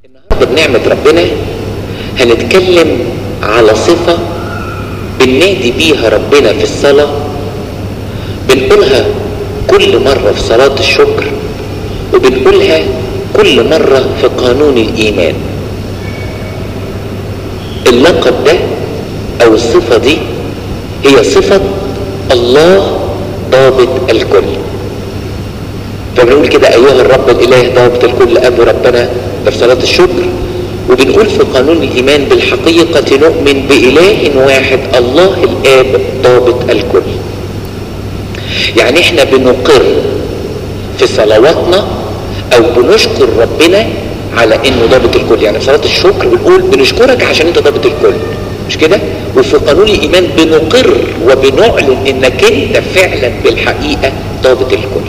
النهارده بنعمة ربنا هنتكلم على صفة بننادي بيها ربنا في الصلاة بنقولها كل مرة في صلاة الشكر وبنقولها كل مرة في قانون الإيمان اللقب ده أو الصفة دي هي صفة الله ضابط الكل فبنقول كده أيها الرب الإله ضابط الكل أب ربنا ده في صلاة الشكر وبنقول في قانون الإيمان بالحقيقة نؤمن بإله واحد الله الآب ضابط الكل يعني احنا بنقر في صلواتنا او بنشكر ربنا على انه ضابط الكل يعني في صلاه الشكر بنقول بنشكرك عشان انت ضابط الكل مش كده وفي قانون الايمان بنقر وبنعلن انك انت فعلا بالحقيقه ضابط الكل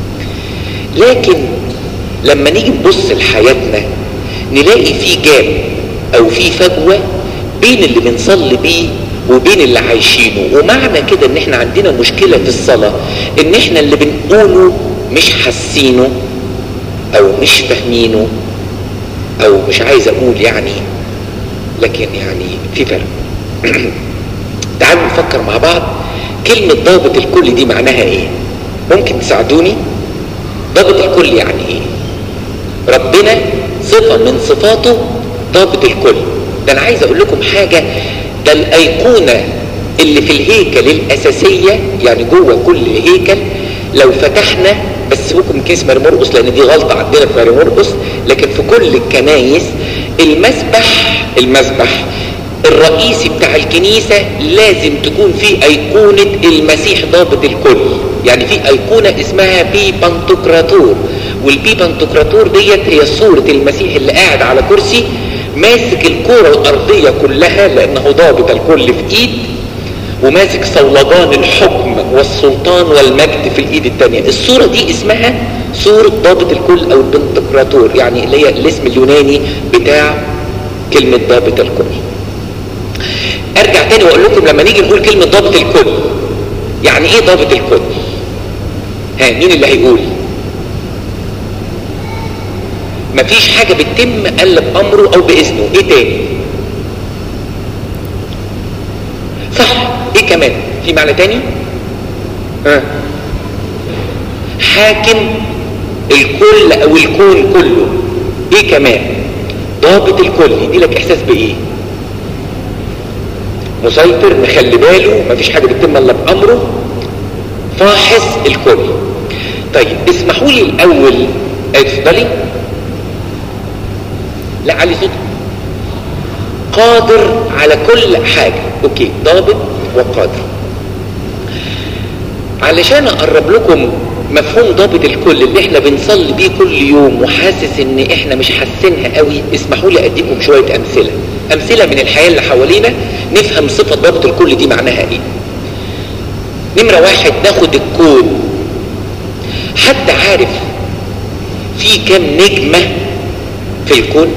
لكن لما نيجي نبص لحياتنا نلاقي في جاب او في فجوه بين اللي بنصلي بيه وبين اللي عايشينه ومعنى كده ان احنا عندنا مشكله في الصلاه ان احنا اللي بنقوله مش حاسينه او مش فاهمينه او مش عايز اقول يعني لكن يعني في فرق تعالوا نفكر مع بعض كلمة ضابط الكل دي معناها ايه ممكن تساعدوني ضابط الكل يعني ايه ربنا صفة من صفاته ضابط الكل ده انا عايز اقول لكم حاجة ده الايقونة اللي في الهيكل الاساسية يعني جوه كل هيكل لو فتحنا بس سيبكم من كنيسه ماري مرقس لان دي غلطه عندنا في ماري مرقس لكن في كل الكنايس المسبح المسبح الرئيسي بتاع الكنيسه لازم تكون فيه ايقونه المسيح ضابط الكل يعني في ايقونه اسمها بي بانتوكراتور والبي بانتوكراتور ديت هي صوره المسيح اللي قاعد على كرسي ماسك الكره الارضيه كلها لانه ضابط الكل في ايد وماسك صولجان الحكم والسلطان والمجد في الايد الثانيه الصوره دي اسمها صوره ضابط الكل او البنتقراطور يعني اللي هي الاسم اليوناني بتاع كلمه ضابط الكل ارجع تاني واقول لكم لما نيجي نقول كلمه ضابط الكل يعني ايه ضابط الكل ها مين اللي هيقول مفيش حاجه بتتم الا بامره او باذنه ايه تاني صح ايه كمان في معنى تاني ها حاكم الكل او الكون كله ايه كمان ضابط الكل يدي لك احساس بايه مسيطر مخلي باله مفيش حاجه بتتم الا بامره فاحص الكل طيب اسمحوا لي الاول اتفضلي لا علي صوتك قادر على كل حاجة اوكي ضابط وقادر علشان اقرب لكم مفهوم ضابط الكل اللي احنا بنصلي بيه كل يوم وحاسس ان احنا مش حاسينها قوي اسمحوا لي اديكم شوية امثلة امثلة من الحياة اللي حوالينا نفهم صفة ضابط الكل دي معناها ايه نمرة واحد ناخد الكون حد عارف في كم نجمة في الكون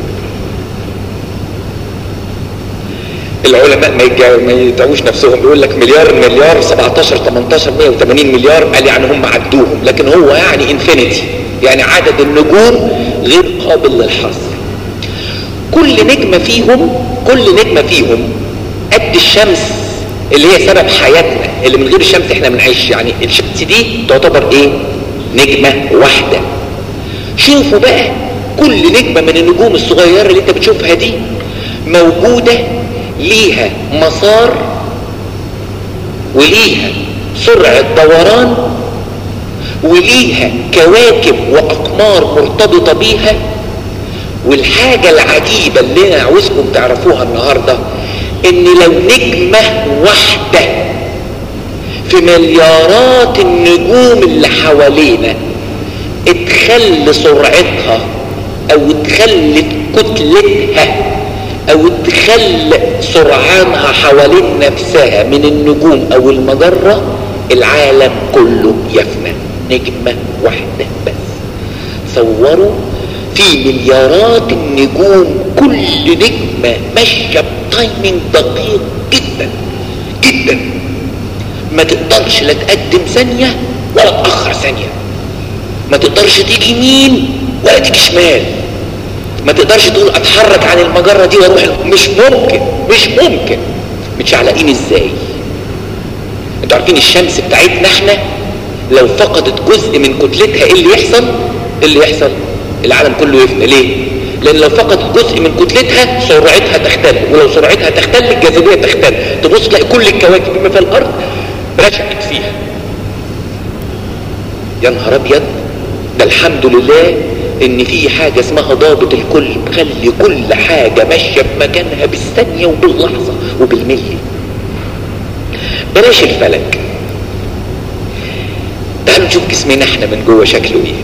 العلماء ما ما يتعوش نفسهم بيقول لك مليار مليار 17 18 180 مليار قال يعني هم عدوهم لكن هو يعني انفينيتي يعني عدد النجوم غير قابل للحصر كل نجمة فيهم كل نجمة فيهم قد الشمس اللي هي سبب حياتنا اللي من غير الشمس احنا بنعيش يعني الشمس دي تعتبر ايه نجمة واحدة شوفوا بقى كل نجمة من النجوم الصغيرة اللي انت بتشوفها دي موجودة ليها مسار وليها سرعة دوران وليها كواكب وأقمار مرتبطة بيها والحاجة العجيبة اللي أنا عاوزكم تعرفوها النهاردة إن لو نجمة واحدة في مليارات النجوم اللي حوالينا اتخل سرعتها أو اتخلت كتلتها او تخل سرعانها حوالين نفسها من النجوم او المجرة العالم كله يفنى نجمة واحدة بس صوروا في مليارات النجوم كل نجمة ماشية بتايمنج دقيق جدا جدا ما تقدرش لا تقدم ثانية ولا تأخر ثانية ما تقدرش تيجي يمين ولا تيجي شمال ما تقدرش تقول اتحرك عن المجرة دي واروح مش ممكن مش ممكن متشعلقين ازاي انتوا عارفين الشمس بتاعتنا احنا لو فقدت جزء من كتلتها ايه اللي يحصل ايه اللي يحصل العالم كله يفنى ليه لان لو فقدت جزء من كتلتها سرعتها تختل ولو سرعتها تختل الجاذبيه تختل تبص تلاقي كل الكواكب بما في الارض رشقت فيها يا نهار ابيض ده الحمد لله ان في حاجه اسمها ضابط الكل مخلي كل حاجه ماشيه في مكانها بالثانيه وباللحظه وبالملي بلاش الفلك تعالوا نشوف جسمنا احنا من جوه شكله ايه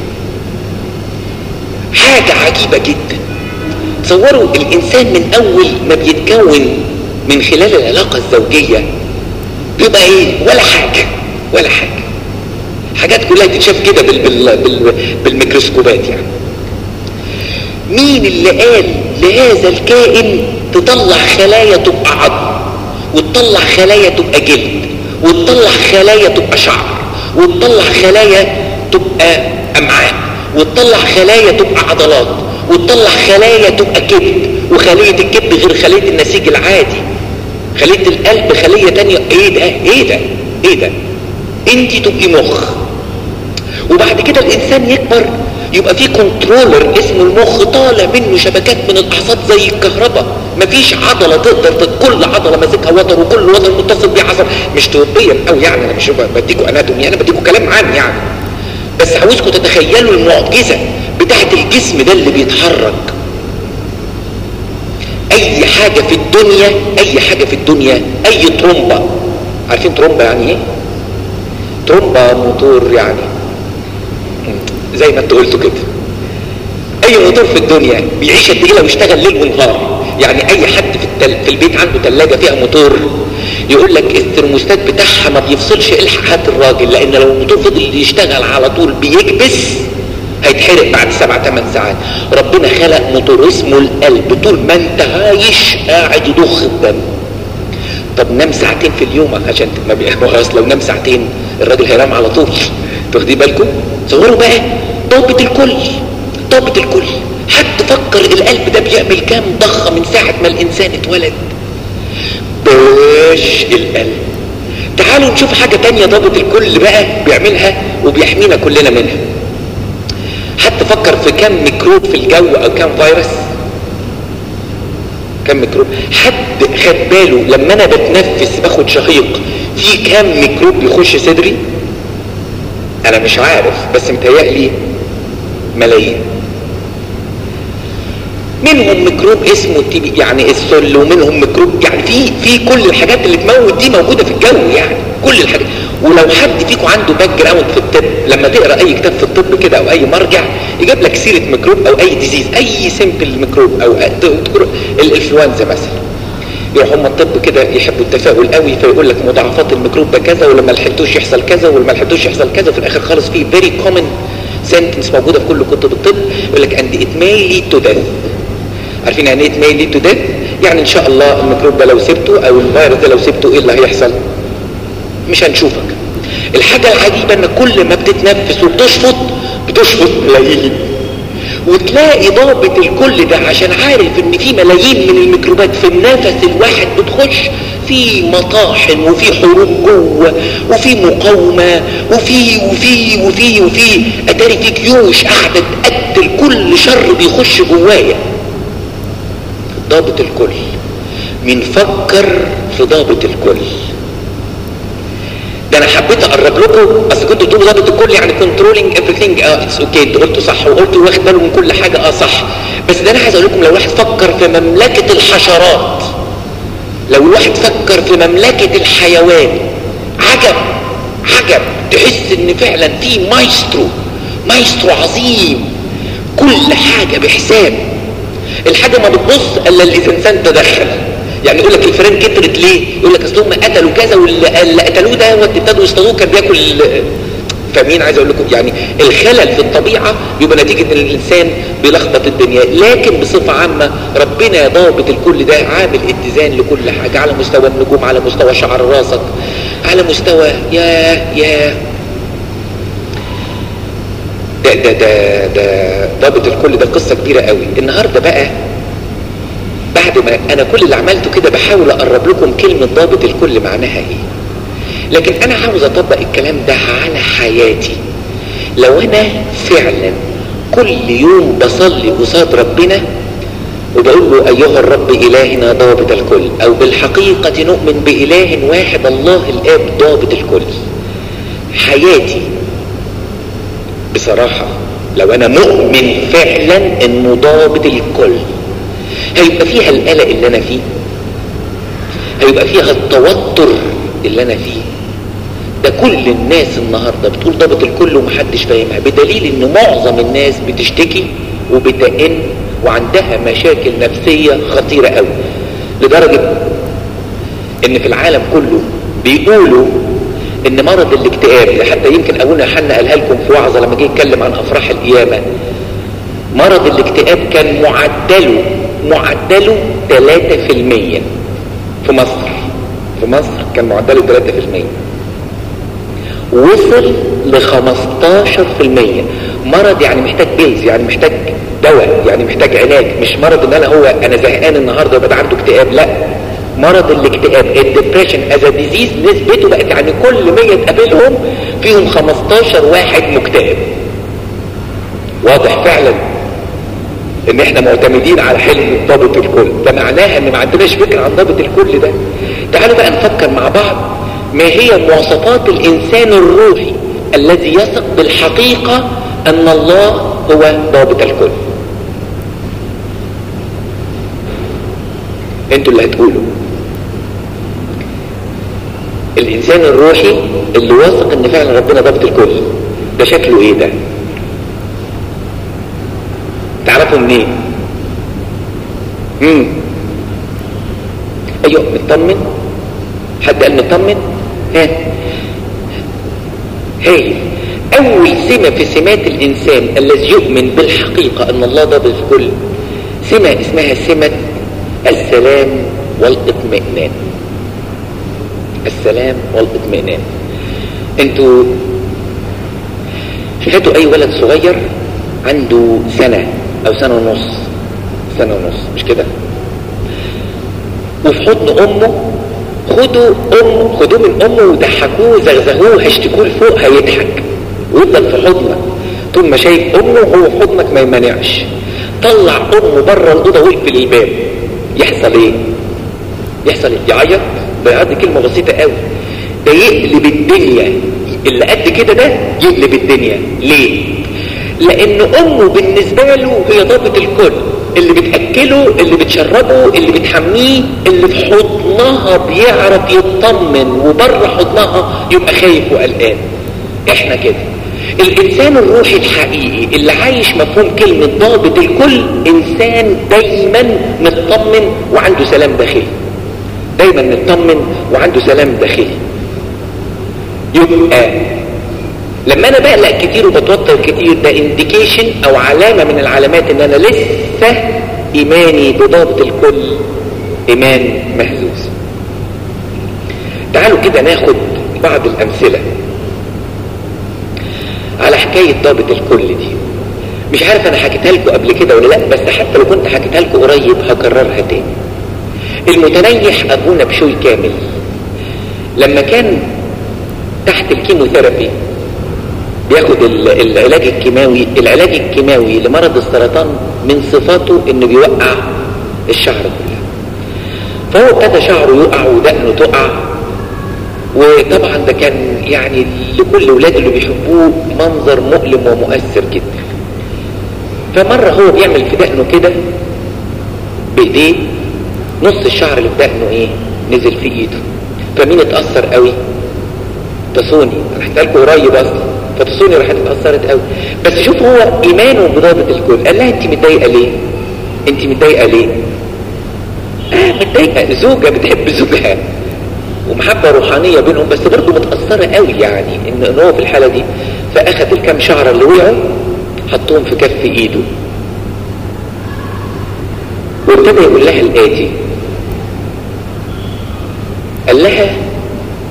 حاجة عجيبة جدا تصوروا الانسان من اول ما بيتكون من خلال العلاقة الزوجية بيبقى ايه ولا حاجة ولا حاجة حاجات كلها تتشاف كده بال بال بال بالميكروسكوبات يعني مين اللي قال لهذا الكائن تطلع خلايا تبقى عظم وتطلع خلايا تبقى جلد وتطلع خلايا تبقى شعر وتطلع خلايا تبقى امعاء وتطلع خلايا تبقى عضلات وتطلع خلايا تبقى كبد وخلية الكبد غير خلية النسيج العادي خلية القلب خلية تانية ايه ده ايه ده ايه ده انت تبقي مخ وبعد كده الانسان يكبر يبقى في كنترولر اسمه المخ طالع منه شبكات من الاعصاب زي الكهرباء مفيش عضله تقدر كل عضله ماسكها وتر وكل وتر متصل بيه عصب مش طبيا قوي يعني انا مش بديكوا اناتومي انا بديكوا كلام عام يعني بس عاوزكم تتخيلوا المعجزه بتاعت الجسم ده اللي بيتحرك اي حاجه في الدنيا اي حاجه في الدنيا اي ترومبه عارفين ترومبه يعني ايه ترومبه موتور يعني زي ما انت قلتوا كده اي موتور في الدنيا بيعيش قد ايه لو اشتغل ليل ونهار يعني اي حد في, التل... في البيت عنده ثلاجه فيها موتور يقول لك الترموستات بتاعها ما بيفصلش الحق هات الراجل لان لو الموتور فضل يشتغل على طول بيكبس هيتحرق بعد سبع ثمان ساعات ربنا خلق موتور اسمه القلب طول ما انت عايش قاعد يضخ الدم طب نام ساعتين في اليوم عشان ما خلاص لو نام ساعتين الراجل هينام على طول تاخدين بالكم تصوروا بقى ضابط الكل ضابط الكل حد فكر القلب ده بيعمل كام ضخه من ساعه ما الانسان اتولد باش القلب تعالوا نشوف حاجه تانية ضابط الكل بقى بيعملها وبيحمينا كلنا منها حد فكر في كم ميكروب في الجو او كم فيروس كم ميكروب حد خد باله لما انا بتنفس باخد شهيق في كم ميكروب بيخش صدري انا مش عارف بس متهيألي ملايين منهم ميكروب اسمه التي يعني السل ومنهم ميكروب يعني في في كل الحاجات اللي تموت دي موجوده في الجو يعني كل الحاجات ولو حد فيكم عنده باك جراوند في الطب لما تقرا اي كتاب في الطب كده او اي مرجع يجيب لك سيره ميكروب او اي ديزيز اي سيمبل ميكروب او الانفلونزا مثلا يروح هم الطب كده يحبوا التفاؤل قوي فيقول لك مضاعفات الميكروب ده كذا ولما لحقتوش يحصل كذا ولما لحقتوش يحصل كذا وفي الاخر خالص في فيري كومن سنتنس موجوده في كل كتب الطب يقول لك اند ات ماي ليد تو ديث عارفين يعني ايه ماي ليد تو ديث يعني ان شاء الله الميكروب ده لو سبته او الفيروس ده لو سبته ايه اللي هيحصل مش هنشوفك الحاجه العجيبه ان كل ما بتتنفس وبتشفط بتشفط ملايين وتلاقي ضابط الكل ده عشان عارف ان في ملايين من الميكروبات في النفس الواحد بتخش في مطاحن وفي حروب جوه وفي مقاومة وفي وفي وفي وفي اتاري في جيوش قاعدة تقتل كل شر بيخش جوايا ضابط الكل مين فكر في ضابط الكل ده انا حبيت اقرب لكم اصل كنتوا بتقولوا ضابط الكل يعني كنترولينج everything اه اتس اوكي انتوا قلتوا صح وقلتوا واخد باله من كل حاجه اه صح بس ده انا عايز اقول لكم لو واحد فكر في مملكه الحشرات لو الواحد فكر في مملكه الحيوان عجب عجب تحس ان فعلا في مايسترو مايسترو عظيم كل حاجه بحساب الحاجه ما بتبص الا الانسان تدخل يعني يقول لك الفيران كترت ليه يقول لك اصل هم قتلوا كذا واللي قتلوه ده ابتدوا يصطادوه كان بياكل فاهمين عايز اقول لكم يعني الخلل في الطبيعه بيبقى نتيجه ان الانسان بيلخبط الدنيا لكن بصفه عامه ربنا ضابط الكل ده عامل اتزان لكل حاجه على مستوى النجوم على مستوى شعر راسك على مستوى يا يا ده ده ده ده ضابط الكل ده قصة كبيرة قوي النهاردة بقى بعد ما انا كل اللي عملته كده بحاول اقرب لكم كلمة ضابط الكل معناها ايه لكن انا عاوز اطبق الكلام ده على حياتي لو انا فعلا كل يوم بصلي قصاد ربنا وبقول له ايها الرب الهنا ضابط الكل او بالحقيقة نؤمن باله واحد الله الاب ضابط الكل حياتي بصراحة لو انا مؤمن فعلا انه ضابط الكل هيبقى فيها القلق اللي انا فيه هيبقى فيها التوتر اللي انا فيه ده كل الناس النهاردة بتقول ضابط الكل ومحدش فاهمها بدليل ان معظم الناس بتشتكي وبتئن وعندها مشاكل نفسية خطيرة قوي لدرجة ان في العالم كله بيقولوا ان مرض الاكتئاب حتى يمكن ابونا حنا قالها لكم في وعظة لما جه يتكلم عن افراح القيامة مرض الاكتئاب كان معدله معدله 3% في مصر في مصر كان معدله 3% وصل ل 15% مرض يعني محتاج بيلز يعني محتاج دواء يعني محتاج علاج مش مرض ان انا هو انا زهقان النهارده وبقى عنده اكتئاب لا مرض الاكتئاب الدبريشن از ديزيز نسبته بقت يعني كل 100 تقابلهم فيهم 15 واحد مكتئب واضح فعلا ان احنا معتمدين على حلم ضابط الكل ده معناها ان ما عندناش فكره عن ضابط الكل ده تعالوا بقى نفكر مع بعض ما هي مواصفات الانسان الروحي الذي يثق بالحقيقه ان الله هو ضابط الكل انتوا اللي هتقولوا الانسان الروحي اللي واثق ان فعلا ربنا ضابط الكل ده شكله ايه ده تعرفوا منين امم ايوه مطمن حد قال مطمن ها هاي اول سمة في سمات الانسان الذي يؤمن بالحقيقة ان الله ضابط الكل سمة اسمها سمة السلام والاطمئنان السلام والاطمئنان انتوا هاتوا اي ولد صغير عنده سنة او سنة ونص سنة ونص مش كده وفي حضن امه خدوا امه خدوه من امه وضحكوه زغزغوه هشتكوه لفوق هيضحك ويفضل في حضنك طول ما شايف امه وهو في حضنك ما يمانعش طلع امه بره الاوضه واقفل الباب يحصل ايه يحصل ايه يعيط ده يعدي كلمه بسيطه قوي ده يقلب الدنيا اللي قد كده ده يقلب الدنيا ليه لان امه بالنسبه له هي ضابط الكل اللي بتاكله اللي بتشربه اللي بتحميه اللي في حضنها بيعرف يطمن وبره حضنها يبقى خايف وقلقان احنا كده الانسان الروحي الحقيقي اللي عايش مفهوم كلمة ضابط الكل انسان دايما مطمن وعنده سلام داخلي دايما مطمن وعنده سلام داخلي يبقى لما انا بقلق كتير وبتوتر كتير ده انديكيشن او علامة من العلامات ان انا لسه ايماني بضابط الكل ايمان مهزوز تعالوا كده ناخد بعض الامثلة على حكاية ضابط الكل دي مش عارف انا حكيتها لكم قبل كده ولا لا بس حتى لو كنت حكيتها لكم قريب هكررها تاني المتنيح ابونا بشوي كامل لما كان تحت الكيموثيرابي بياخد العلاج الكيماوي العلاج الكيماوي لمرض السرطان من صفاته انه بيوقع الشعر كله فهو ابتدى شعره يقع ودقنه تقع وطبعا ده كان يعني لكل ولاده اللي بيحبوه منظر مؤلم ومؤثر جدا فمرة هو بيعمل في دقنه كده بايديه نص الشعر اللي في دقنه ايه نزل في ايده فمين اتأثر قوي تصوني انا حكيت لكم قريب اصلا فتصوني راحت اتأثرت قوي بس شوف هو ايمانه بضابط الكل قال لها انت متضايقه ليه انت متضايقه ليه اه متضايقه زوجه بتحب زوجها ومحبة روحانية بينهم بس برضه متأثرة قوي يعني ان إن هو في الحالة دي فأخذ الكام شعرة اللي وقعوا حطهم في كف ايده وابتدى يقول لها الآتي قال لها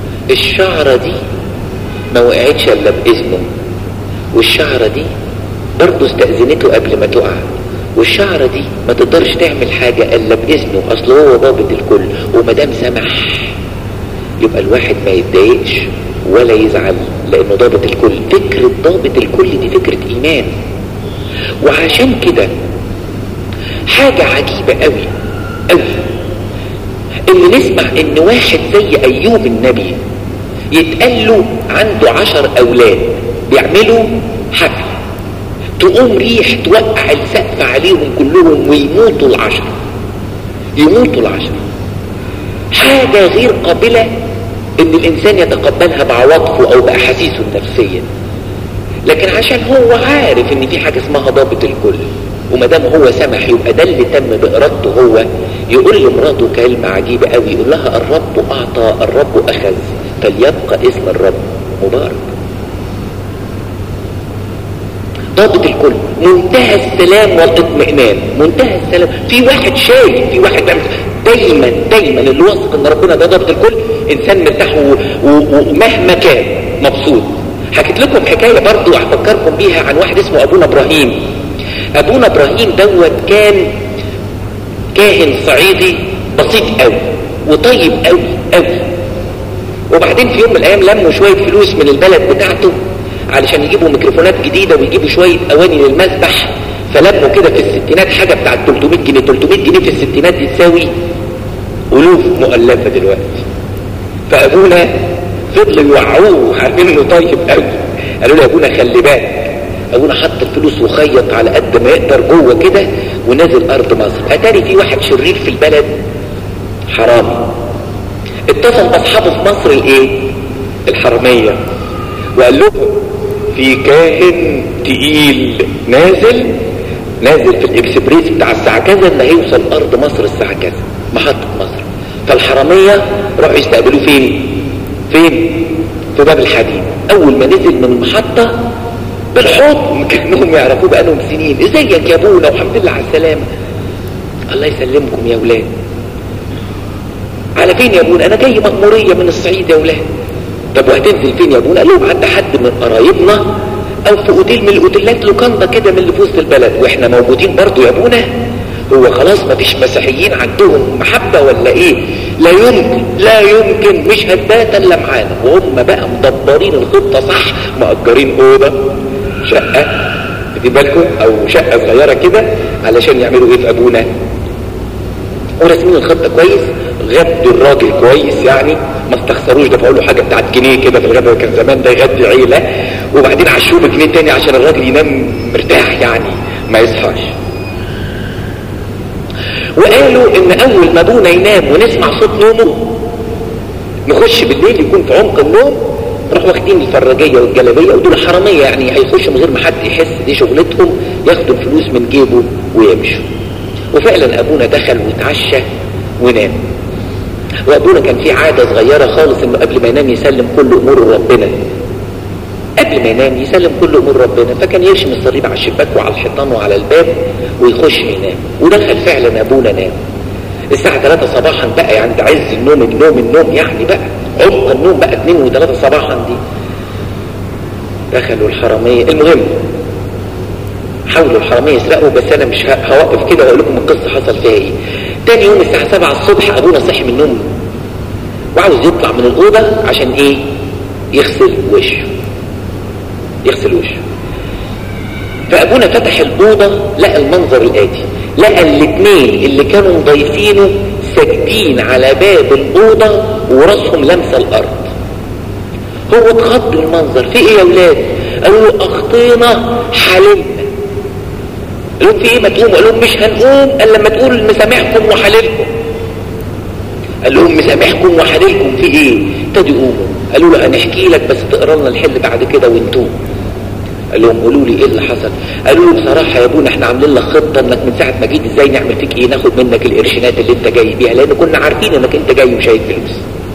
الشعرة دي ما وقعتش الا بإذنه والشعرة دي برضه استأذنته قبل ما تقع والشعرة دي ما تقدرش تعمل حاجة الا باذنه اصل هو ضابط الكل ومدام سمح يبقى الواحد ما يتضايقش ولا يزعل لانه ضابط الكل فكرة ضابط الكل دي فكرة ايمان وعشان كده حاجة عجيبة قوي قوي اللي نسمع ان واحد زي ايوب النبي يتقال له عنده عشر اولاد بيعملوا حفل تقوم ريح توقع السقف عليهم كلهم ويموتوا العشر يموتوا العشر حاجة غير قابلة ان الانسان يتقبلها بعواطفه او باحاسيسه النفسية لكن عشان هو عارف ان في حاجة اسمها ضابط الكل وما دام هو سمح يبقى ده اللي تم بارادته هو يقول لمراته كلمة عجيبة قوي يقول لها الرب اعطى الرب اخذ فليبقى اسم الرب مبارك ضابط الكل منتهى السلام والاطمئنان منتهى السلام في واحد شايف في واحد بيعمل دايما دايما اللي واثق ان ربنا ده ضابط الكل انسان مرتاح ومهما كان مبسوط حكيت لكم حكاية برضو هفكركم بيها عن واحد اسمه ابونا ابراهيم ابونا ابراهيم دوت كان كاهن صعيدي بسيط قوي وطيب قوي قوي وبعدين في يوم من الايام لموا شوية فلوس من البلد بتاعته علشان يجيبوا ميكروفونات جديدة ويجيبوا شوية اواني للمسبح فلموا كده في الستينات حاجة بتاعت 300 جنيه 300 جنيه في الستينات دي تساوي الوف مؤلفة دلوقتي فابونا فضلوا يوعوه عارفين انه طيب قوي قالوا له يا ابونا خلي بالك ابونا حط الفلوس وخيط على قد ما يقدر جوه كده ونزل ارض مصر اتاري في واحد شرير في البلد حرامي اتصل باصحابه في مصر الايه الحرمية وقال لهم في كاهن تقيل نازل نازل في الاكسبريس بتاع الساعة كذا اللي هيوصل ارض مصر الساعة كذا محطة مصر فالحرامية راحوا يستقبلوه فين فين في باب الحديد اول ما نزل من المحطة بالحضن كانهم يعرفوه بقالهم سنين ازيك يا ابونا والحمد لله على السلامة الله يسلمكم يا ولاد على فين يا ابونا انا جاي مأمورية من الصعيد يا ولاد طب وهتنزل فين يا ابونا قال لهم عند حد من قرايبنا او في اوتيل من الاوتيلات لوكاندا كده من اللي في وسط البلد واحنا موجودين برضو يا ابونا هو خلاص مفيش مسيحيين عندهم محبة ولا ايه لا يمكن لا يمكن مش هتبات الا معانا وهم بقى مدبرين الخطة صح مأجرين اوضة شقة خدي بالكم او شقة صغيرة كده علشان يعملوا ايه في ابونا ورسمين الخطة كويس غدوا الراجل كويس يعني ما استخسروش دفعوا له حاجة بتاعت جنيه كده في الغدا كان زمان ده يغدي عيلة وبعدين عشوه بجنيه تاني عشان الراجل ينام مرتاح يعني ما يصحاش وقالوا ان اول ما ابونا ينام ونسمع صوت نومه نخش بالليل يكون في عمق النوم نروح واخدين الفراجية والجلابية ودول حرامية يعني هيخشوا من غير ما حد يحس دي شغلتهم ياخدوا الفلوس من جيبه ويمشوا وفعلا ابونا دخل واتعشى ونام وابونا كان في عادة صغيرة خالص انه قبل ما ينام يسلم كل امور ربنا قبل ما ينام يسلم كل امور ربنا فكان يرشم الصليب على الشباك وعلى الحيطان وعلى الباب ويخش ينام ودخل فعلا ابونا نام الساعة 3 صباحا بقى يعني ده عز النوم النوم النوم يعني بقى عمق النوم بقى 2 و3 صباحا دي دخلوا الحرامية المهم حاولوا الحرامية يسرقوا بس انا مش هوقف كده واقول لكم القصة حصل فيها ايه تاني يوم الساعة 7 الصبح ابونا صحي من النوم وعاوز يطلع من الأوضة عشان ايه يغسل وشه يغسل وشه فابونا فتح الأوضة لقى المنظر الآتي لقى الاثنين اللي كانوا مضيفينه ساجدين على باب الأوضة وراسهم لمسة الأرض هو اتخض المنظر في ايه يا ولاد قالوا له اخطينا حللنا قال لهم في ايه ما تقوموا قال لهم مش هنقوم الا لما تقول مسامحكم وحللكم قال لهم مسامحكم وحللكم في ايه ابتدوا يقوموا قالوا له هنحكي لك بس تقرا لنا الحل بعد كده وانتوا قال لهم قولوا لي ايه اللي حصل قالوا له بصراحه يا ابونا احنا عاملين لك خطه انك من ساعه ما جيت ازاي نعمل فيك ايه ناخد منك القرشينات اللي انت جاي بيها لان كنا عارفين انك انت جاي وشايل فلوس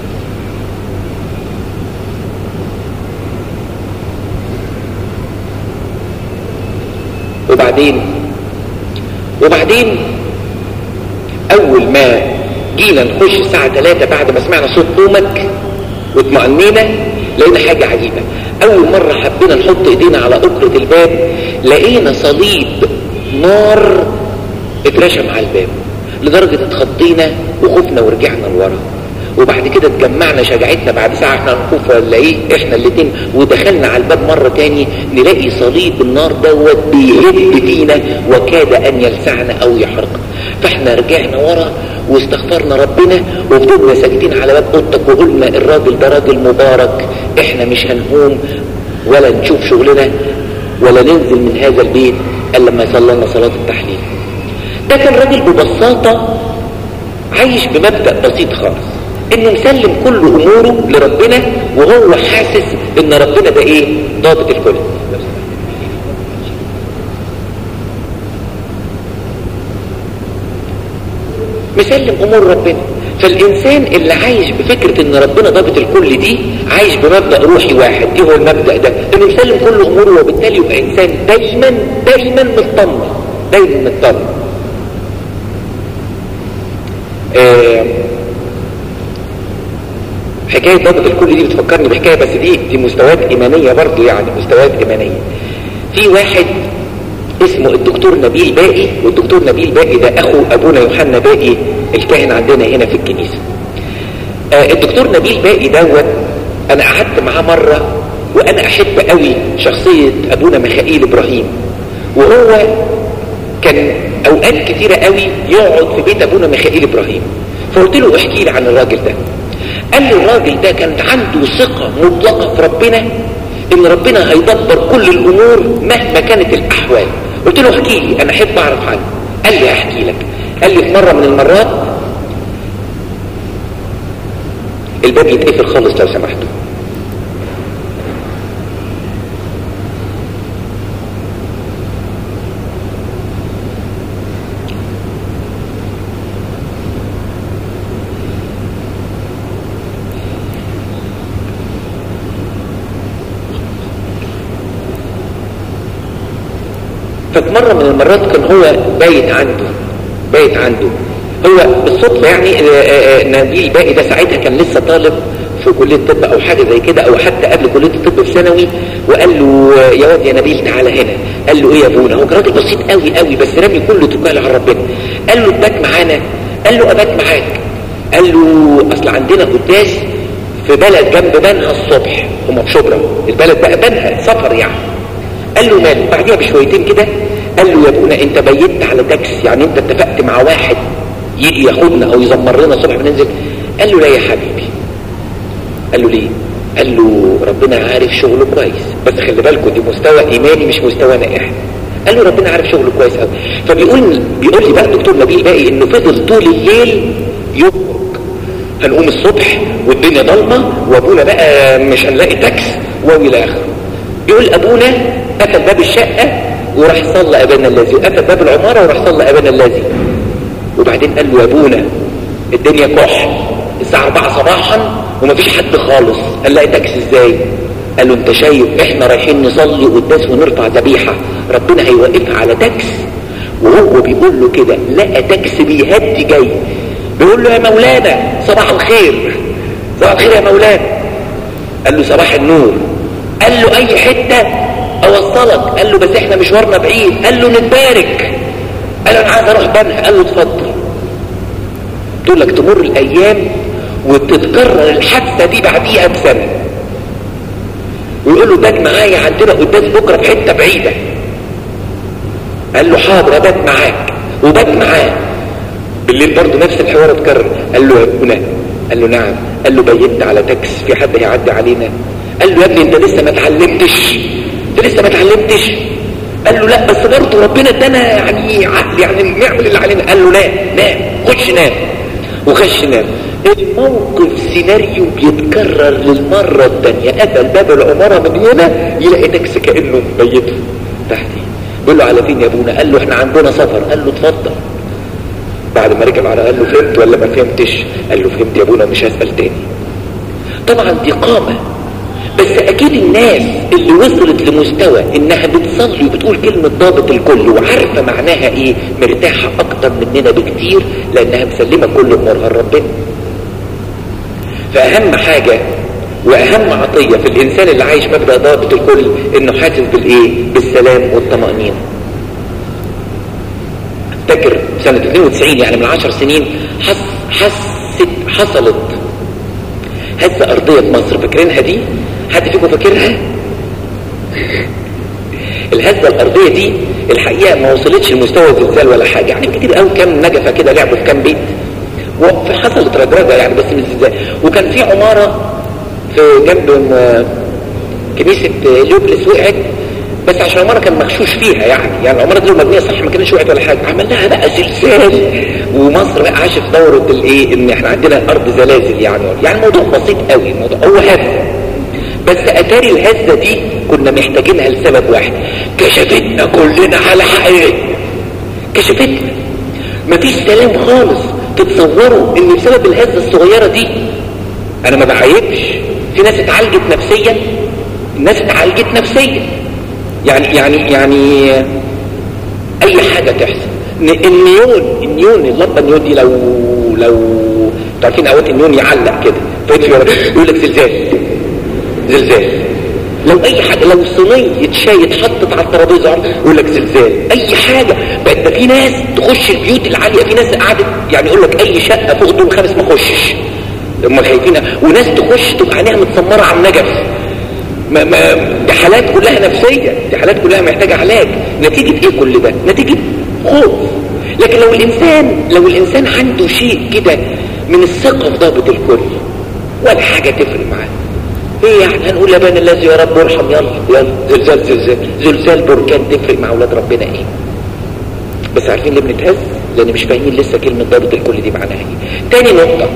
وبعدين وبعدين اول ما جينا نخش الساعة 3 بعد ما سمعنا صوت نومك واطمأنينا لقينا حاجة عجيبة اول مرة حبينا نحط ايدينا على اقرة الباب لقينا صليب نار اترشم على الباب لدرجة اتخضينا وخفنا ورجعنا لورا وبعد كده اتجمعنا شجاعتنا بعد ساعة احنا هنخوف ولا ايه احنا الاتنين ودخلنا على الباب مرة تاني نلاقي صليب النار دوت بيهد فينا وكاد ان يلسعنا او يحرقنا فاحنا رجعنا ورا واستغفرنا ربنا وفضلنا ساكتين على باب اوضتك وقلنا الراجل ده راجل مبارك احنا مش هنقوم ولا نشوف شغلنا ولا ننزل من هذا البيت الا لما يصلى صلاة التحليل ده كان راجل ببساطة عايش بمبدأ بسيط خالص انه مسلم كل اموره لربنا وهو حاسس ان ربنا ده ايه ضابط الكل مسلم امور ربنا فالانسان اللي عايش بفكرة ان ربنا ضابط الكل دي عايش بمبدأ روحي واحد ايه هو المبدأ ده انه مسلم كل اموره وبالتالي يبقى انسان دايما دايما مطمن دايما مطمن آه حكاية ضابط الكل دي بتفكرني بحكاية بس دي دي مستويات إيمانية برضو يعني مستويات إيمانية في واحد اسمه الدكتور نبيل باقي والدكتور نبيل باقي ده أخو أبونا يوحنا باقي الكاهن عندنا هنا في الكنيسة آه الدكتور نبيل باقي دوت أنا قعدت معاه مرة وأنا أحب قوي شخصية أبونا ميخائيل إبراهيم وهو كان أوقات كثيرة قوي يقعد في بيت أبونا ميخائيل إبراهيم فقلت له احكي لي عن الراجل ده قال لي الراجل ده كانت عنده ثقة مطلقة في ربنا ان ربنا هيدبر كل الامور مهما كانت الاحوال قلت له احكي لي انا احب اعرف عنه قال لي احكي لك قال لي في مرة من المرات الباب يتقفل خالص لو سمحتوا ففي مرة من المرات كان هو بايت عنده بايت عنده هو بالصدفة يعني نبيل باقي ده ساعتها كان لسه طالب في كلية طب او حاجة زي كده او حتى قبل كلية الطب في ثانوي وقال له يا واد يا نبيل تعالى هنا قال له ايه يا ابونا هو كان راجل بسيط قوي قوي بس رامي كله توكل على ربنا قال له ابات معانا قال له ابات معاك قال له اصل عندنا قداس في بلد جنب بنها الصبح هم في شبرا البلد بقى بنها سفر يعني قال له مال بعديها بشويتين كده قال له يا ابونا انت بيت على تاكس يعني انت اتفقت مع واحد يجي ياخدنا او يزمر لنا الصبح بننزل قال له لا يا حبيبي قال له ليه قال له ربنا عارف شغله كويس بس خلي بالكم دي مستوى ايماني مش مستوانا احنا قال له ربنا عارف شغله كويس قوي فبيقول بيقول لي بقى الدكتور نبيل باقي انه فضل طول الليل يخرج هنقوم الصبح والدنيا ضلمه وابونا بقى مش هنلاقي تاكس والى اخره يقول ابونا قفل باب الشقه وراح صلى ابانا الذي وقفل باب العماره وراح صلى ابانا الذي وبعدين قال له يا ابونا الدنيا كح الساعه 4 صباحا ومفيش حد خالص قال لا تاكس ازاي قال له انت شايف احنا رايحين نصلي قداس ونرفع ذبيحه ربنا هيوقفها على تاكس وهو بيقول له كده لقى تاكس بيهدي جاي بيقول له يا مولانا صباح الخير صباح الخير يا مولانا قال له صباح النور قال له اي حته اوصلك قال له بس احنا مشوارنا بعيد قال له نتبارك قال له انا عايز اروح بنها قال له اتفضل تقول لك تمر الايام وتتكرر الحادثه دي بعديها بسنه ويقول له بات معايا عندنا قداس بكره في حته بعيده قال له حاضر ابات معاك وبات معاه بالليل برضه نفس الحوار اتكرر قال له يا ابونا قال له نعم قال له بيت على تاكس في حد هيعدي علينا قال له يا ابني انت لسه ما اتعلمتش انت لسه ما اتعلمتش قال له لا بس برضه ربنا ادانا يعني عقل يعني نعمل اللي علينا قال له لا نام خش نام وخش نام الموقف سيناريو بيتكرر للمرة الثانية قفل باب العمارة من هنا يلاقي تاكسي كأنه مبيته تحتي بيقول له على فين يا ابونا قال له احنا عندنا سفر قال له اتفضل بعد ما ركب على قال له فهمت ولا ما فهمتش قال له فهمت يا ابونا مش هسأل تاني طبعا دي قامة بس اكيد الناس اللي وصلت لمستوى انها بتصلي وبتقول كلمة ضابط الكل وعارفة معناها ايه مرتاحة اكتر مننا بكتير لانها مسلمة كل امورها لربنا فاهم حاجة واهم عطية في الانسان اللي عايش مبدأ ضابط الكل انه حاسس بالايه بالسلام والطمأنينة افتكر سنة 92 يعني من 10 سنين حس حست حصلت هزة ارضية في مصر فاكرينها دي حد فيكم فاكرها الهزة الارضية دي الحقيقة ما وصلتش لمستوى الزلزال ولا حاجة يعني كتير قوي كام نجفة كده لعبوا في كام بيت وحصلت رجرجة يعني بس مش زلزال وكان في عمارة في جنب كنيسة لوبلس وقعت بس عشان العمارة كان مغشوش فيها يعني يعني العمارة دي مبنية صح ما كانش وقعت ولا حاجة عملناها بقى زلزال ومصر بقى عاش في دورة الايه ان احنا عندنا ارض زلازل يعني يعني الموضوع بسيط قوي الموضوع هو هزة بس اتاري الهزة دي كنا محتاجينها لسبب واحد كشفتنا كلنا على حقيقتنا كشفتنا مفيش سلام خالص تتصوروا ان بسبب الهزة الصغيرة دي انا ما بعيبش في ناس اتعالجت نفسيا الناس اتعالجت نفسيا يعني يعني يعني اي حاجة تحصل النيون النيون اللمبة النيون دي لو لو تعرفين اوقات النيون يعلق كده يقول لك زلزال زلزال لو اي حاجة لو صينية شاي اتحطت على الترابيزه يقول لك زلزال اي حاجة بقت ده في ناس تخش البيوت العالية في ناس قعدت يعني يقول لك اي شقة فوق دور خامس ما اخشش هم خايفين وناس تخش تبقى عينيها متسمرة على النجف ما ما دي حالات كلها نفسية دي حالات كلها محتاجة علاج نتيجة ايه كل ده نتيجة خوف لكن لو الانسان لو الانسان عنده شيء كده من الثقة في ضابط الكل ولا حاجة تفرق معاه ايه يعني هنقول يا بني الذي يا رب ارحم يلا يلا زلزال زلزال زلزال بركان تفرق مع اولاد ربنا ايه بس عارفين ليه بنتهز لان مش فاهمين لسه كلمة ضابط الكل دي معناها ايه تاني نقطة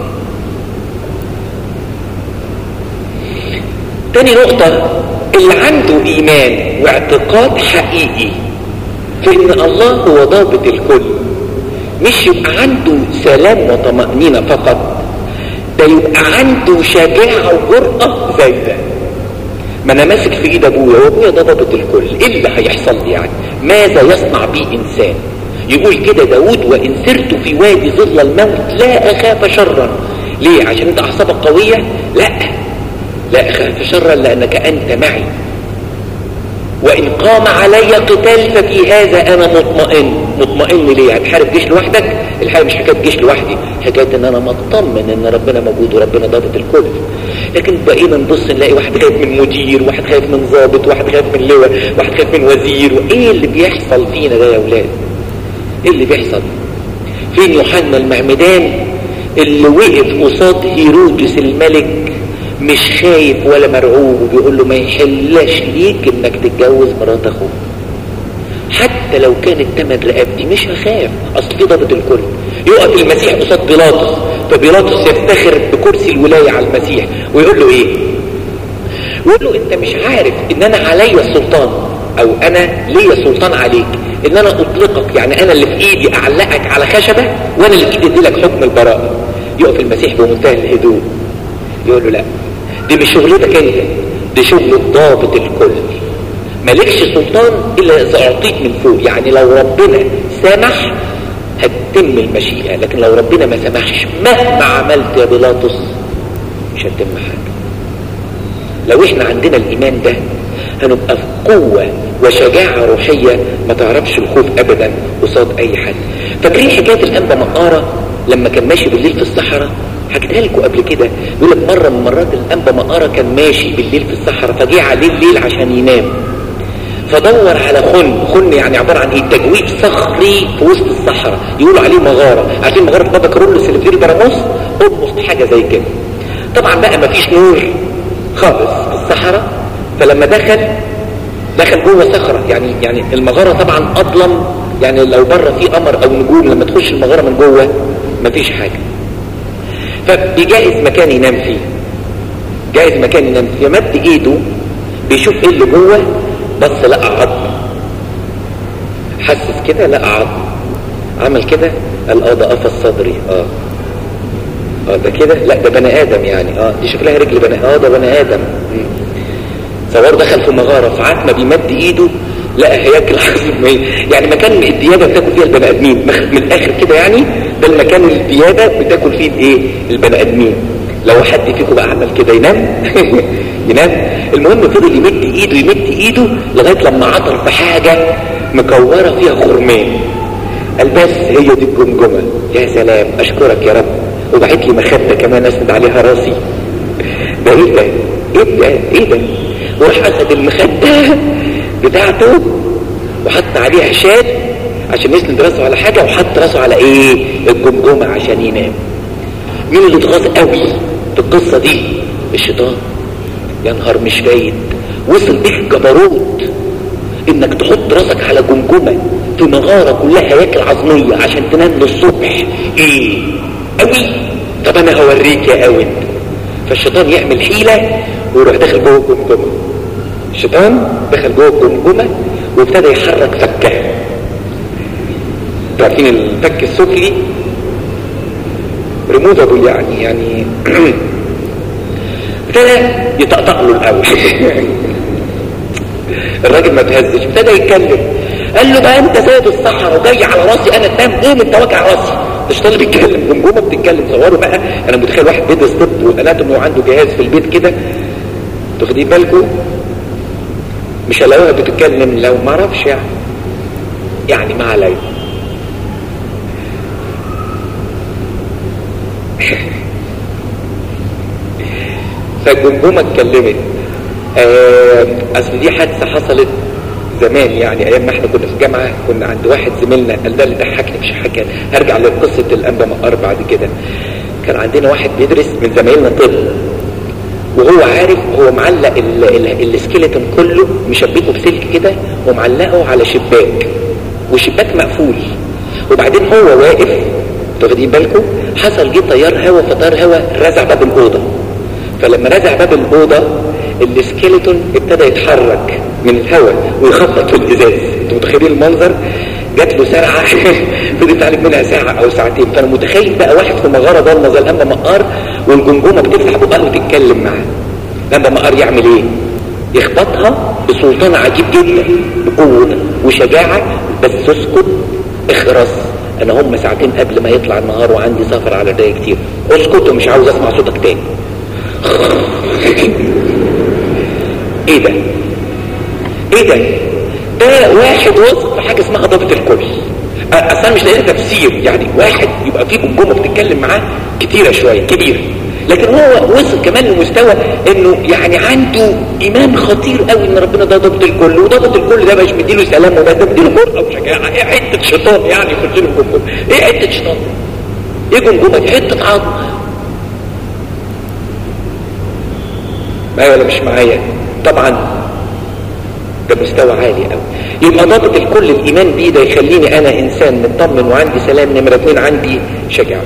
تاني نقطة اللي عنده ايمان واعتقاد حقيقي في ان الله هو ضابط الكل مش يبقى عنده سلام وطمأنينة فقط ده يبقى عنده شجاعة وجرأة زي ده ما انا ماسك في ايد ابويا وابويا ده ضابط الكل ايه اللي هيحصل لي يعني ماذا يصنع بي انسان يقول كده داود وان سرت في وادي ظل الموت لا اخاف شرا ليه عشان انت اعصابك قوية لا لا اخاف شرا لانك انت معي وان قام علي قتال ففي هذا انا مطمئن مطمئن ليه هتحارب جيش لوحدك الحقيقه مش حكايه جيش لوحدي حكايه ان انا مطمن ان ربنا موجود وربنا ضابط الكل لكن بقينا نبص نلاقي واحد خايف من مدير واحد خايف من ضابط واحد خايف من لواء واحد خايف من وزير وايه اللي بيحصل فينا ده يا اولاد ايه اللي بيحصل فين يوحنا المعمدان اللي وقف قصاد هيرودس الملك مش خايف ولا مرعوب وبيقول له ما يحلاش ليك انك تتجوز مرات اخوك حتى لو كانت تمن رقبتي مش هخاف اصل في ضابط الكل يقف المسيح قصاد بيلاطس فبيلاطس يفتخر بكرسي الولاية على المسيح ويقول له ايه يقول له انت مش عارف ان انا عليا السلطان او انا ليا سلطان عليك ان انا اطلقك يعني انا اللي في ايدي اعلقك على خشبة وانا اللي في ايدي اديلك حكم البراءة يقف المسيح بمنتهى الهدوء يقول له لا دي مش شغلتك انت دي شغل ضابط الكل مالكش سلطان الا اذا اعطيت من فوق يعني لو ربنا سمح هتتم المشيئة لكن لو ربنا ما سمحش مهما عملت يا بيلاطس مش هتتم حاجة لو احنا عندنا الايمان ده هنبقى في قوة وشجاعة روحية ما تعرفش الخوف ابدا قصاد اي حد فاكرين حكاية الانبا مقارة لما كان ماشي بالليل في الصحراء حكيتها لكم قبل كده يقول لك مرة من مرات الانبا مقارة كان ماشي بالليل في الصحراء فجه عليه الليل عشان ينام فدور على خن خن يعني عبارة عن ايه تجويب صخري في وسط الصحراء يقولوا عليه مغارة عارفين مغارة بابا كارولوس اللي في دير براموس اضمص حاجة زي كده طبعا بقى مفيش نور خالص في الصحراء فلما دخل دخل جوه صخرة يعني يعني المغارة طبعا اظلم يعني لو بره في قمر او نجوم لما تخش المغارة من جوه مفيش حاجة فبيجهز مكان ينام فيه جاهز مكان ينام فيه مد ايده بيشوف ايه اللي جوه بص لقى عظم حسس كده لقى عظم عمل كده قال اه ده قفص صدري اه اه ده كده لا ده بني ادم يعني اه دي شكلها رجل بني اه ده بني ادم صور دخل في مغاره فعاد ما بيمد ايده لقى هياكل عظم يعني مكان الديابه بتاكل فيها البني ادمين من الاخر كده يعني ده المكان الديابه بتاكل فيه الايه البني ادمين لو حد فيكم بقى عمل كده ينام ينام المهم فضل يمد ايده يمد ايده لغايه لما عطر في حاجه مكوره فيها خرمان قال بس هي دي الجمجمه يا سلام اشكرك يا رب وبعت لي مخده كمان اسند عليها راسي ده ايه ده ايه ده ايه ده وراح اخد المخده بتاعته وحط عليها شاد عشان يسند راسه على حاجه وحط راسه على ايه الجمجمه عشان ينام مين اللي اتغاظ قوي في القصه دي الشيطان يا نهار مش فايد وصل بيك جبروت انك تحط راسك على جمجمه في مغاره كلها هياكل عظميه عشان تنام للصبح ايه قوي طب انا هوريك يا قوي فالشيطان يعمل حيله ويروح داخل جوه الجمجمه الشيطان دخل جوه الجمجمه وابتدى يحرك فكها عارفين الفك السفلي ريموفابل يعني يعني ابتدى يطقطق له الاول الراجل ما تهزش ابتدى يتكلم قال له بقى انت سيد الصحراء وجاي على راسي انا تنام قوم انت واجع راسي الشيطان اللي بيتكلم جمجمه بتتكلم صوروا بقى انا متخيل واحد بيدرس طب واناتومي وعنده جهاز في البيت كده تاخدين بالكم مش هلاقوها بتتكلم لو ما اعرفش يعني يعني ما عليا فالجمجمة اتكلمت آه اصل دي حادثة حصلت زمان يعني ايام ما احنا كنا في الجامعة كنا عند واحد زميلنا قال ده اللي ضحكني مش حكى هرجع لقصة الانبا مقار بعد كده كان عندنا واحد بيدرس من زمايلنا طب وهو عارف هو معلق السكيلتون كله مشبكه بسلك كده ومعلقه على شباك والشباك مقفول وبعدين هو واقف واخدين بالكم حصل جه تيار هوا فتيار هوا رزع باب الاوضه فلما رزع باب الاوضه السكيلتون ابتدى يتحرك من الهواء ويخبط في الازاز انتوا متخيلين المنظر جات له سرعه فضل يتعالج منها ساعه او ساعتين فانا متخيل بقى واحد في مغاره ضلمه زي الانبا مقار والجمجمه بتفتح بقها وتتكلم معاه الانبا مقار يعمل ايه؟ يخبطها بسلطان عجيب جدا بقوه وشجاعه بس اسكت اخرس انا هم ساعتين قبل ما يطلع النهار وعندي سفر على ده كتير اسكت ومش عاوز اسمع صوتك تاني ايه ده ايه ده ده واحد وصف في حاجه اسمها ضابط الكل اصلا مش لاقي تفسير يعني واحد يبقى فيه جمجمه بتتكلم معاه كتيره شويه كبيره لكن هو وصل كمان لمستوى انه يعني عنده ايمان خطير قوي ان ربنا ده ضابط الكل وضابط الكل ده مش مديله سلام وبس ده مديله جرأه وشجاعه ايه حته شيطان يعني في له الجمجمه ايه حته شيطان ايه جمجمه دي حته عظم معايا ولا مش معايا طبعا ده مستوى عالي قوي يبقى ضابط الكل الايمان بيه ده يخليني انا انسان مطمن وعندي سلام نمره اتنين عندي شجاعه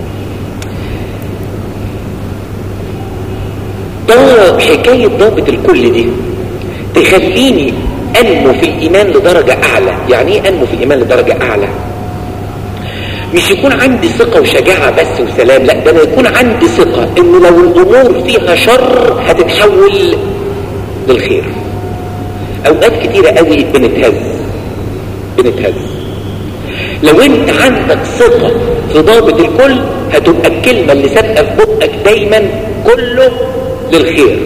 ده حكاية ضابط الكل دي تخليني انمو في الايمان لدرجة اعلى يعني ايه انمو في الايمان لدرجة اعلى مش يكون عندي ثقة وشجاعة بس وسلام لا ده انا يكون عندي ثقة ان لو الامور فيها شر هتتحول للخير اوقات كتيرة قوي بنتهز بنتهز لو انت عندك ثقة في ضابط الكل هتبقى الكلمة اللي سابقة في بقك دايما كله للخير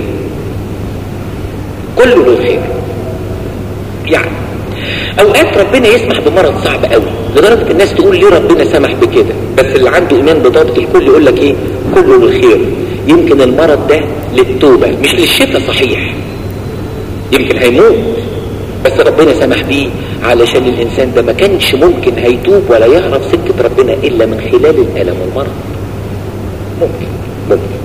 كله للخير يعني اوقات ربنا يسمح بمرض صعب قوي لدرجة الناس تقول ليه ربنا سمح بكده بس اللي عنده ايمان بضابط الكل يقول لك ايه كله للخير يمكن المرض ده للتوبة مش للشفاء صحيح يمكن هيموت بس ربنا سمح بيه علشان الانسان ده ما كانش ممكن هيتوب ولا يعرف سكة ربنا الا من خلال الالم والمرض ممكن ممكن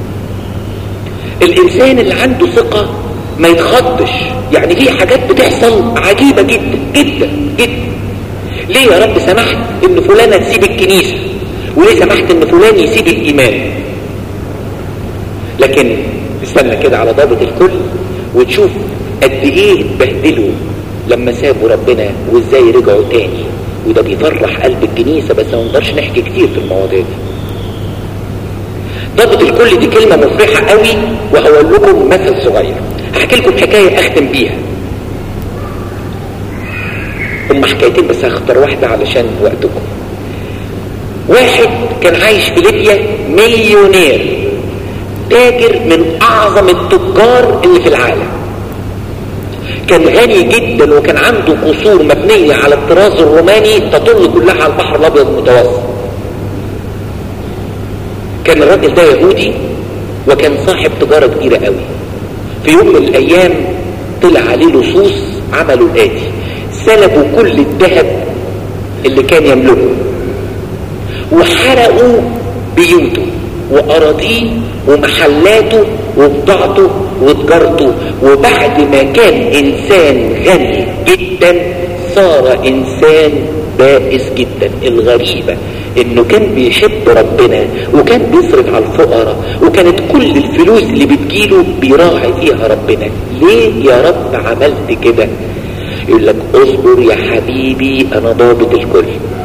الانسان اللي عنده ثقة ما يتخضش يعني في حاجات بتحصل عجيبة جدا جدا جدا ليه يا رب سمحت ان فلانة تسيب الكنيسة وليه سمحت ان فلان يسيب الايمان لكن استنى كده على ضابط الكل وتشوف قد ايه اتبهدلوا لما سابوا ربنا وازاي رجعوا تاني وده بيفرح قلب الكنيسة بس ما نقدرش نحكي كتير في المواضيع دي ضابط الكل دي كلمة مفرحة قوي وهقول لكم مثل صغير هحكي لكم حكاية اختم بيها هم حكايتين بس هختار واحدة علشان وقتكم واحد كان عايش في ليبيا مليونير تاجر من اعظم التجار اللي في العالم كان غني جدا وكان عنده قصور مبنية على الطراز الروماني تطل كلها على البحر الابيض المتوسط كان الراجل ده يهودي وكان صاحب تجارة كبيرة قوي في يوم من الايام طلع عليه لصوص عملوا الاتي سلبوا كل الذهب اللي كان يملكه وحرقوا بيوته واراضيه ومحلاته وبضاعته وتجارته وبعد ما كان انسان غني جدا صار انسان بائس جدا الغريبة انه كان بيحب ربنا وكان بيصرف على الفقراء وكانت كل الفلوس اللي بتجيله بيراعي فيها ربنا ليه يا رب عملت كده يقول لك اصبر يا حبيبي انا ضابط الكل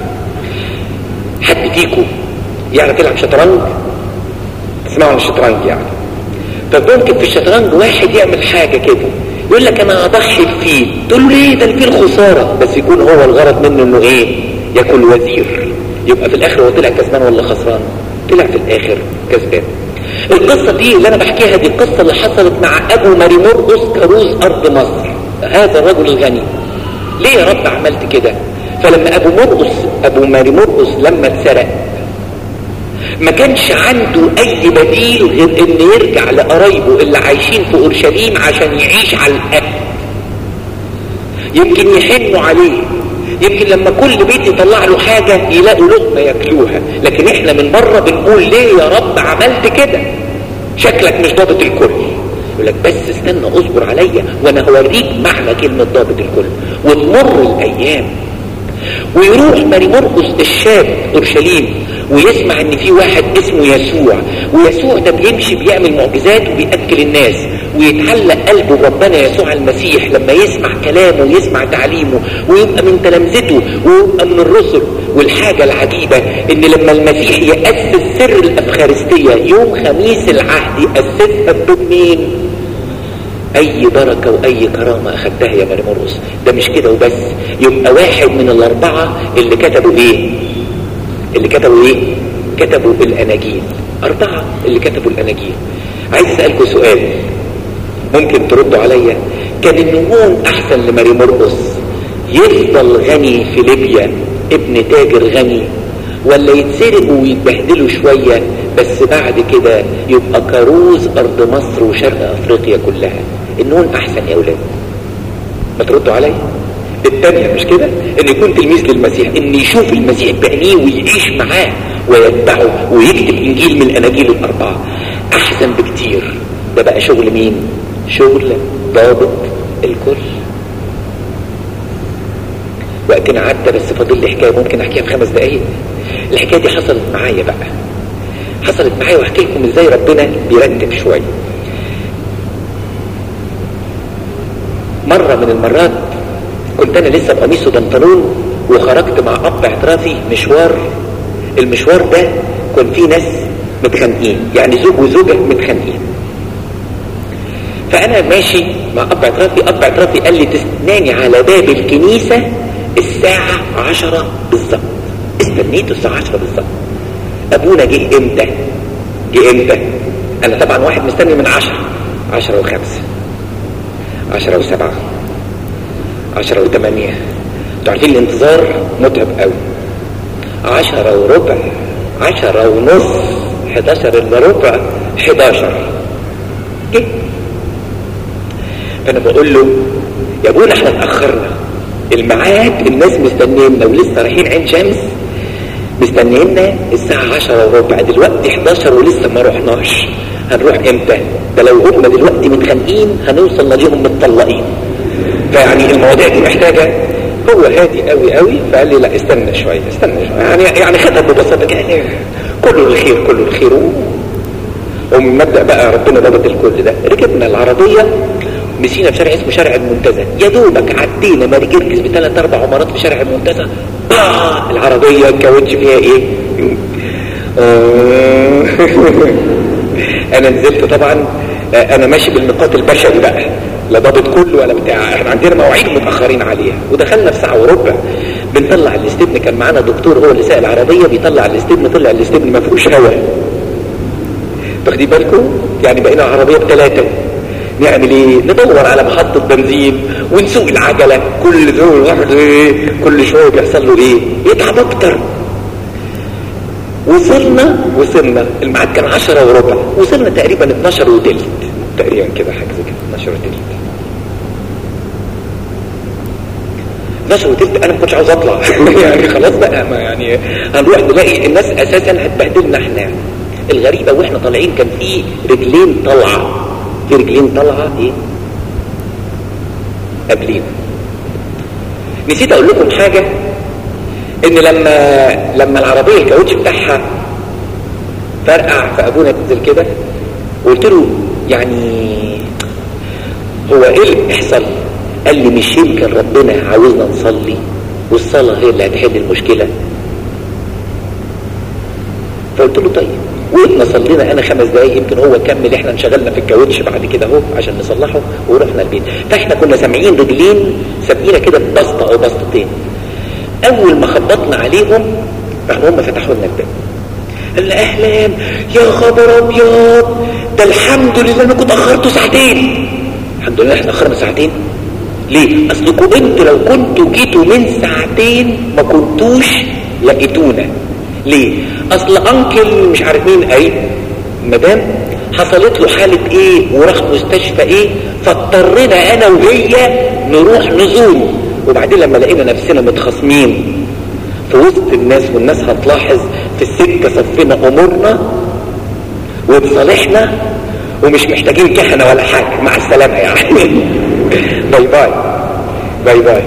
حد فيكم يعرف يلعب شطرنج تسمعوا عن الشطرنج يعني فممكن في الشطرنج واحد يعمل حاجة كده يقول لك انا اضحي الفيل تقول له ليه ده الفيل خسارة بس يكون هو الغرض منه انه ايه ياكل وزير يبقى في الاخر هو طلع كسبان ولا خسران طلع في الاخر كسبان القصة دي اللي انا بحكيها دي القصة اللي حصلت مع ابو مريمورقس كروز ارض مصر هذا الرجل الغني ليه يا رب عملت كده فلما ابو مرقس ابو مريمورقس لما اتسرق ما كانش عنده اي بديل غير ان يرجع لقرايبه اللي عايشين في اورشليم عشان يعيش على الاكل يمكن يحنوا عليه يمكن لما كل بيت يطلع له حاجة يلاقوا لقمة ياكلوها لكن احنا من بره بنقول ليه يا رب عملت كده شكلك مش ضابط الكل يقول لك بس استنى اصبر عليا وانا هوريك معنى كلمة ضابط الكل وتمر الايام ويروح ماري مرقس الشاب اورشليم ويسمع ان في واحد اسمه يسوع ويسوع ده بيمشي بيعمل معجزات وبيأكل الناس ويتعلق قلبه بربنا يسوع المسيح لما يسمع كلامه ويسمع تعليمه ويبقى من تلامذته ويبقى من الرسل والحاجة العجيبة ان لما المسيح يأسس سر الافخارستية يوم خميس العهد يأسسها بمين اي بركة واي كرامة اخدتها يا مرمرقس ده مش كده وبس يبقى واحد من الاربعة اللي كتبوا ايه اللي كتبوا ايه كتبوا الاناجيل اربعة اللي كتبوا الاناجيل عايز اسألكم سؤال ممكن تردوا عليا كان النمون احسن لماري مرقس يفضل غني في ليبيا ابن تاجر غني ولا يتسرقوا ويتبهدلوا شوية بس بعد كده يبقى كروز ارض مصر وشرق افريقيا كلها النون احسن يا اولاد ما تردوا عليا التانية مش كده ان يكون تلميذ للمسيح ان يشوف المسيح بعينيه ويعيش معاه ويتبعه ويكتب انجيل من الاناجيل الاربعة احسن بكتير ده بقى شغل مين شغل ضابط الكل وقتنا عدى بس فاضل لي حكايه ممكن احكيها في خمس دقايق الحكايه دي حصلت معايا بقى حصلت معايا واحكي لكم ازاي ربنا بيرتب شويه مره من المرات كنت انا لسه بقميص وبنطلون وخرجت مع اب اعترافي مشوار المشوار ده كان فيه ناس متخانقين يعني زوج وزوجه متخانقين فانا ماشي مع اب اعترافي اب اعترافي قال لي تستناني على باب الكنيسة الساعة عشرة بالظبط استنيته الساعة عشرة بالظبط ابونا جه امتى جه امتى انا طبعا واحد مستني من عشرة عشرة وخمسة عشرة وسبعة عشرة وثمانية انتوا عارفين الانتظار متعب قوي عشرة وربع عشرة ونص حداشر الا ربع حداشر جه فانا بقول له يا ابونا احنا اتاخرنا الميعاد الناس مستنينا ولسه رايحين عين شمس مستنينا الساعة عشرة وربع دلوقتي 11 ولسه ما رحناش هنروح امتى ده لو هم دلوقتي متخانقين هنوصل لليهم متطلقين فيعني المواضيع دي محتاجة هو هادي قوي قوي فقال لي لا استنى شوية استنى شوية يعني يعني خدها ببساطة يعني كله الخير كله الخير ومن مبدأ بقى ربنا ضبط الكل ده ركبنا العربية مشينا في شارع اسمه شارع المنتزه يا دوبك عدينا ماري جرجس بثلاث اربع عمارات في شارع المنتزه آه العربية الكاوتش فيها ايه آه انا نزلت طبعا انا ماشي بالنقاط البشري بقى لا ضابط كله ولا بتاع احنا عندنا مواعيد متاخرين عليها ودخلنا في ساعه وربع بنطلع الاستبن كان معانا دكتور هو اللي ساق العربيه بيطلع الاستبن طلع الاستبن ما فيهوش هواء واخدين بالكم يعني بقينا عربية بثلاثة نعمل ايه ندور على محطة بنزين ونسوق العجلة كل دول واحد ايه كل شوية بيحصل له ايه يتعب اكتر وصلنا وصلنا الميعاد كان 10 وربع وصلنا تقريبا 12 وتلت تقريبا كده حاجه زي كده 12 وتلت 12 وتلت انا ما كنتش عاوز اطلع يعني خلاص بقى ما يعني هنروح نلاقي الناس اساسا هتبهدلنا احنا الغريبه واحنا طالعين كان في رجلين طالعه في رجلين طالعه ايه قبلين نسيت اقول لكم حاجه ان لما لما العربيه الكاوتش بتاعها فرقع في ابونا نزل كده وقلت له يعني هو ايه اللي بيحصل قال لي مش يمكن ربنا عاوزنا نصلي والصلاه هي اللي هتحل المشكله فقلت له طيب وقفنا صلينا انا خمس دقايق يمكن هو كمل احنا انشغلنا في الكاوتش بعد كده اهو عشان نصلحه ورحنا البيت فاحنا كنا سامعين رجلين سابقينا كده ببسطه او بسطتين اول ما خبطنا عليهم راحوا هم فتحوا لنا الباب قال اهلا يا خبر ابيض ده الحمد لله انا كنت اخرته ساعتين الحمد لله احنا اخرنا ساعتين ليه اصلكم انتوا لو كنتوا جيتوا من ساعتين ما كنتوش لقيتونا ليه اصل انكل مش عارف مين اي مدام حصلت له حالة ايه وراح مستشفى ايه فاضطرينا انا وهي نروح نزوره وبعدين لما لقينا نفسنا متخاصمين في وسط الناس والناس هتلاحظ في السكة صفينا امورنا وتصالحنا ومش محتاجين كهنة ولا حاجة مع السلامة يعني باي باي باي باي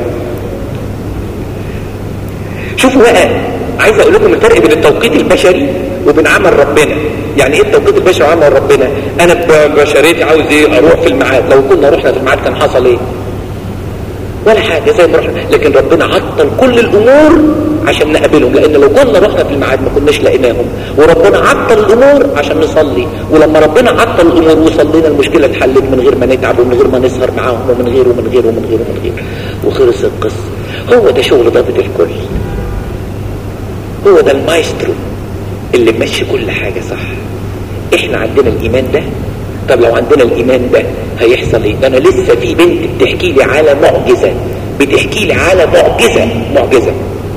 شوفوا بقى عايز اقول لكم الفرق بين التوقيت البشري وبين عمل ربنا يعني ايه التوقيت البشري وعمل ربنا انا ببشريتي عاوز ايه اروح في الميعاد لو كنا رحنا في الميعاد كان حصل ايه ولا حاجة زي ما رحنا لكن ربنا عطل كل الامور عشان نقابلهم لان لو كنا رحنا في الميعاد ما كناش لقيناهم وربنا عطل الامور عشان نصلي ولما ربنا عطل الامور وصلينا المشكلة اتحلت من غير ما نتعب ومن غير ما نسهر معاهم ومن غير ومن غير ومن غير ومن غير وخلص القصة هو ده شغل ضابط الكل هو ده المايسترو اللي ماشي كل حاجة صح احنا عندنا الايمان ده طب لو عندنا الايمان ده هيحصل ايه ده انا لسه في بنت بتحكي لي على معجزة بتحكي لي على معجزة معجزة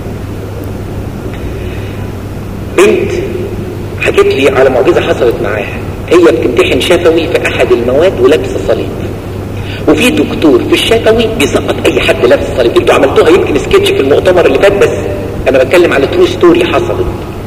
بنت حكت لي على معجزة حصلت معاها هي بتمتحن شفوي في احد المواد ولابسه صليب وفي دكتور في الشفوي بيسقط اي حد لابس صليب انتوا عملتوها يمكن سكتش في المؤتمر اللي فات بس انا بتكلم على ترو ستوري حصلت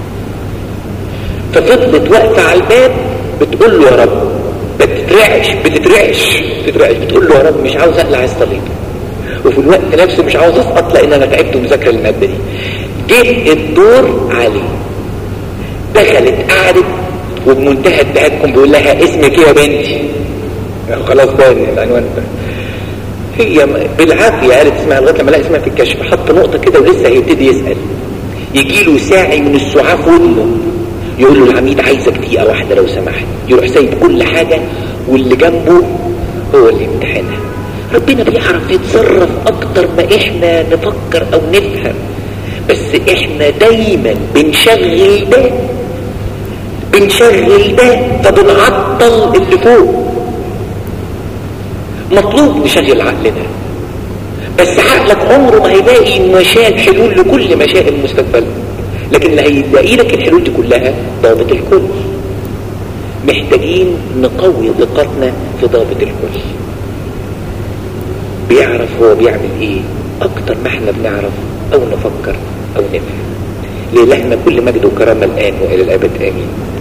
ففضلت واقفه على الباب بتقول له يا رب بتترعش بتترعش بتترعش بتقول له يا رب مش عاوز اقلع الصليب وفي الوقت نفسه مش عاوز اسقط لان انا تعبت ومذاكره الماده دي جه الدور عليه دخلت قعدت وبمنتهى التهكم بيقول لها اسمك ايه يا بنتي خلاص باين العنوان ده هي بالعافية قالت اسمها لغاية لما لقى اسمها في الكشف حط نقطة كده ولسه هيبتدي يسأل يجي له ساعي من السعاف ودنه يقول له العميد عايزك دقيقة واحدة لو سمحت يروح سايب كل حاجة واللي جنبه هو اللي يمتحنها ربنا بيعرف يتصرف اكتر ما احنا نفكر او نفهم بس احنا دايما بنشغل ده بنشغل ده فبنعطل اللي فوق مطلوب نشغل عقلنا بس عقلك عمره ما هيلاقي مشاكل حلول لكل مشاكل المستقبل لكن اللي هيلاقي لك الحلول دي كلها ضابط الكل محتاجين نقوي ثقتنا في ضابط الكل بيعرف هو بيعمل ايه اكتر ما احنا بنعرف او نفكر او نفهم لإلهنا كل مجد وكرامة الآن وإلى الأبد آمين